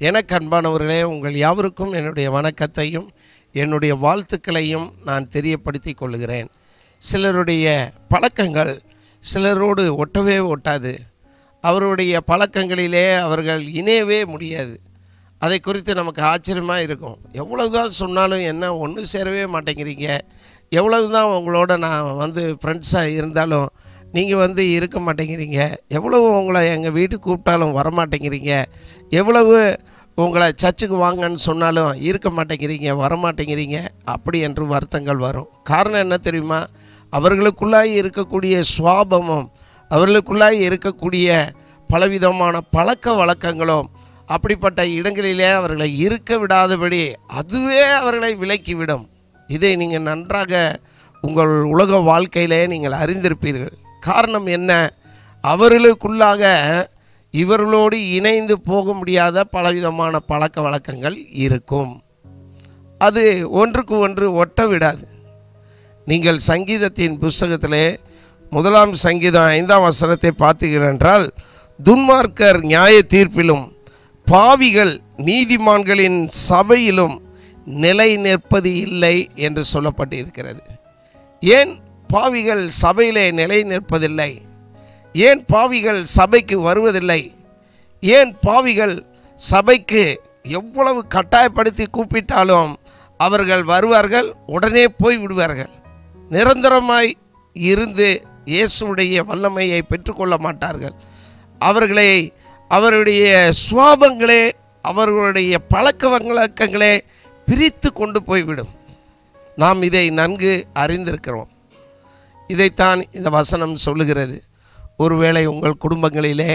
எனக்கு அன்பானவர்களே உங்கள் யாவருக்கும் என்னுடைய வணக்கத்தையும் என்னுடைய வாழ்த்துக்களையும் நான் தெரியப்படுத்திக் கொள்கிறேன் சிலருடைய பழக்கங்கள் சிலரோடு ஒட்டவே ஒட்டாது அவருடைய பழக்கங்களிலே அவர்கள் இணையவே முடியாது அதை குறித்து நமக்கு ஆச்சரியமாக இருக்கும் எவ்வளவு தான் சொன்னாலும் என்ன ஒன்று சேரவே மாட்டேங்கிறீங்க எவ்வளவு தான் உங்களோட நான் வந்து ஃப்ரெண்ட்ஸாக இருந்தாலும் நீங்கள் வந்து இருக்க மாட்டேங்கிறீங்க எவ்வளவு உங்களை எங்கள் வீட்டுக்கு கூப்பிட்டாலும் வர மாட்டேங்கிறீங்க எவ்வளவு உங்களை சர்ச்சுக்கு வாங்கன்னு சொன்னாலும் இருக்க மாட்டேங்கிறீங்க வர மாட்டேங்கிறீங்க அப்படி என்று வருத்தங்கள் வரும் காரணம் என்ன தெரியுமா அவர்களுக்குள்ளாய் இருக்கக்கூடிய சுவாபமும் அவர்களுக்குள்ளாய் இருக்கக்கூடிய பலவிதமான பழக்க வழக்கங்களும் அப்படிப்பட்ட இடங்களிலே அவர்களை இருக்க விடாதபடி அதுவே அவர்களை விலக்கிவிடும் இதை நீங்கள் நன்றாக உங்கள் உலக வாழ்க்கையிலே நீங்கள் அறிந்திருப்பீர்கள் காரணம் என்ன அவர்களுக்குள்ளாக இவர்களோடு இணைந்து போக முடியாத பலவிதமான பழக்க வழக்கங்கள் இருக்கும் அது ஒன்றுக்கு ஒன்று ஒட்ட விடாது நீங்கள் சங்கீதத்தின் புஸ்தகத்திலே முதலாம் சங்கீதம் ஐந்தாம் வசனத்தை பார்த்தீர்கள் என்றால் துன்மார்க்கர் நியாய தீர்ப்பிலும் பாவிகள் நீதிமான்களின் சபையிலும் நிலை நிற்பது இல்லை என்று சொல்லப்பட்டிருக்கிறது ஏன் பாவிகள் சபையிலே நிலை நிற்பதில்லை ஏன் பாவிகள் சபைக்கு வருவதில்லை ஏன் பாவிகள் சபைக்கு எவ்வளவு கட்டாயப்படுத்தி கூப்பிட்டாலும் அவர்கள் வருவார்கள் உடனே போய் விடுவார்கள் நிரந்தரமாய் இருந்து இயேசுடைய வல்லமையை பெற்றுக்கொள்ள மாட்டார்கள் அவர்களை அவருடைய சுவாபங்களே அவர்களுடைய பழக்க வழக்கங்களே பிரித்து கொண்டு போய்விடும் நாம் இதை நன்கு அறிந்திருக்கிறோம் இதைத்தான் இந்த வசனம் சொல்லுகிறது ஒருவேளை உங்கள் குடும்பங்களிலே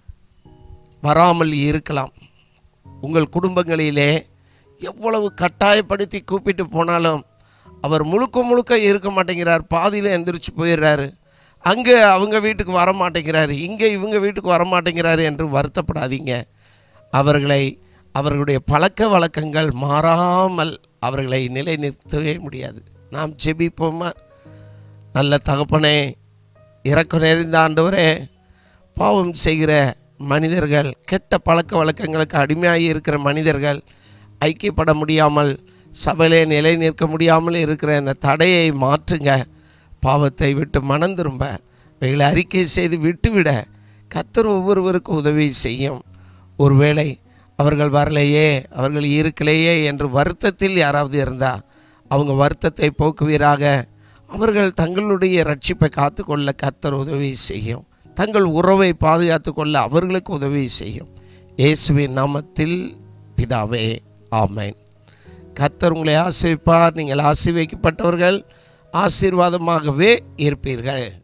வராமல் இருக்கலாம் உங்கள் குடும்பங்களிலே எவ்வளவு கட்டாயப்படுத்தி கூப்பிட்டு போனாலும் அவர் முழுக்க முழுக்க இருக்க மாட்டேங்கிறார் பாதியில் எந்திரிச்சு போயிடுறாரு அங்கே அவங்க வீட்டுக்கு வர மாட்டேங்கிறாரு இங்கே இவங்க வீட்டுக்கு வர மாட்டேங்கிறாரு என்று வருத்தப்படாதீங்க அவர்களை அவர்களுடைய பழக்க வழக்கங்கள் மாறாமல் அவர்களை நிலைநிறுத்தவே முடியாது நாம் ஜெபிப்போமா நல்ல தகப்பனே இறக்க நிறைந்த ஆண்டவரே பாவம் செய்கிற மனிதர்கள் கெட்ட பழக்க வழக்கங்களுக்கு அடிமையாகி இருக்கிற மனிதர்கள் ஐக்கியப்பட முடியாமல் சபையிலே நிலை நிற்க முடியாமல் இருக்கிற இந்த தடையை மாற்றுங்க பாவத்தை விட்டு மனம் திரும்ப இவைகளை அறிக்கை செய்து விட்டுவிட கர்த்தர் ஒவ்வொருவருக்கும் உதவி செய்யும் ஒருவேளை அவர்கள் வரலையே அவர்கள் இருக்கலையே என்று வருத்தத்தில் யாராவது இருந்தால் அவங்க வருத்தத்தை போக்குவீராக அவர்கள் தங்களுடைய ரட்சிப்பை காத்துக்கொள்ள கர்த்தர் உதவி செய்யும் தங்கள் உறவை பாதுகாத்து கொள்ள அவர்களுக்கு உதவி செய்யும் இயேசுவின் நாமத்தில் பிதாவே ஆமேன் கர்த்தர் உங்களை ஆசிரிப்பார் நீங்கள் ஆசீர்வதிக்கப்பட்டவர்கள் ஆசீர்வாதமாகவே இருப்பீர்கள்